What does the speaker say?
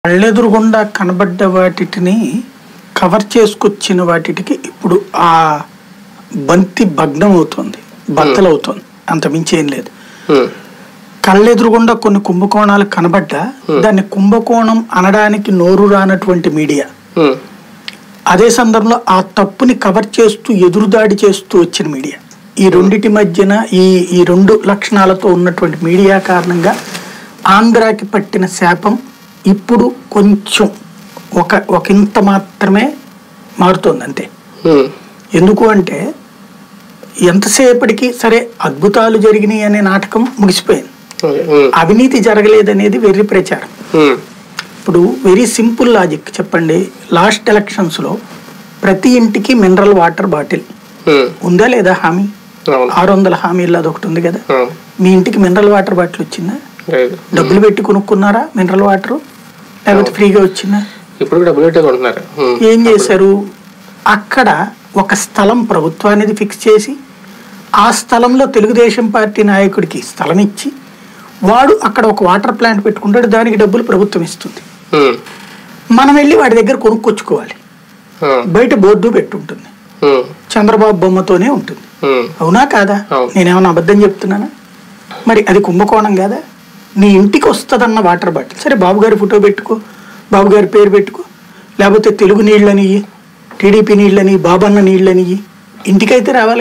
కళ్ళెదురుగుండా కనబడ్డ వాటిని కవర్ చేసుకొచ్చిన వాటికి ఇప్పుడు ఆ బంతి భగ్నం అవుతుంది బద్దలవుతుంది అంత మించి ఏం లేదు ఉమ్, కళ్ళెదురుగుండా కొన్ని కుంభకోణాలు కనబడ్డా దాన్ని కుంభకోణం అనడానికి నోరు రానటువంటి మీడియా ఉమ్, అదే సందర్భంలో ఆ తప్పుని కవర్ చేస్తూ ఎదురుదాడి చేస్తూ వచ్చిన మీడియా ఈ రెండిటి మధ్యన ఈ ఈ రెండు లక్షణాలతో ఉన్నటువంటి మీడియా కారణంగా ఆంధ్రాకి పట్టిన శాపం ఇప్పుడు కొంచెం ఒక ఒక ఇంత మాత్రమే మారుతోంది అంతే ఉమ్, ఎందుకు అంటే ఎంతసేపటికి సరే అద్భుతాలు జరిగినాయి అనే నాటకం ముగిసిపోయింది ఉమ్, అవినీతి జరగలేదనేది వెర్రి ప్రచారం ఉమ్, ఇప్పుడు వెరీ సింపుల్ లాజిక్ చెప్పండి లాస్ట్ ఎలక్షన్స్లో ప్రతి ఇంటికి మినరల్ వాటర్ బాటిల్ ఉమ్, ఉందా లేదా హామీ అవును ఆరు వందల హామీల్లో అది ఒకటి ఉంది కదా అవును మీ ఇంటికి మినరల్ వాటర్ బాటిల్ వచ్చిందా లేదు డబ్బులు పెట్టి కొనుక్కున్నారా మినరల్ వాటర్ లేకపోతే ఫ్రీగా వచ్చిందా ఇప్పుడు కూడా డబ్బులు పెట్టే కొంటున్నారు ఉమ్, ఏం చేశారు అక్కడ ఒక స్థలం ప్రభుత్వానికి ఫిక్స్ చేసి ఆ స్థలంలో తెలుగుదేశం పార్టీ నాయకుడికి స్థలం ఇచ్చి వాడు అక్కడ ఒక వాటర్ ప్లాంట్ పెట్టుకుంటాడు దానికి డబ్బులు ప్రభుత్వం ఇస్తుంది ఉమ్, మనం వెళ్ళి వాడి దగ్గర కొనుక్కొచ్చుకోవాలి ఉమ్, బయట బోర్డు పెట్టుంటుంది ఉమ్, చంద్రబాబు బొమ్మతోనే ఉంటుంది ఉమ్, అవునా కాదా అవును. నేనేమన్నా అబద్ధం చెప్తున్నానా మరి అది కుంభకోణం కాదా నీ ఇంటికి వస్తుందన్న వాటర్ బాటిల్ సరే బాబు గారి ఫోటో పెట్టుకో బాబు గారి పేరు పెట్టుకో లేకపోతే తెలుగు నీళ్ళని టీడీపీ నీళ్ళని బాబన్న నీళ్ళని ఇంటికైతే రావాలి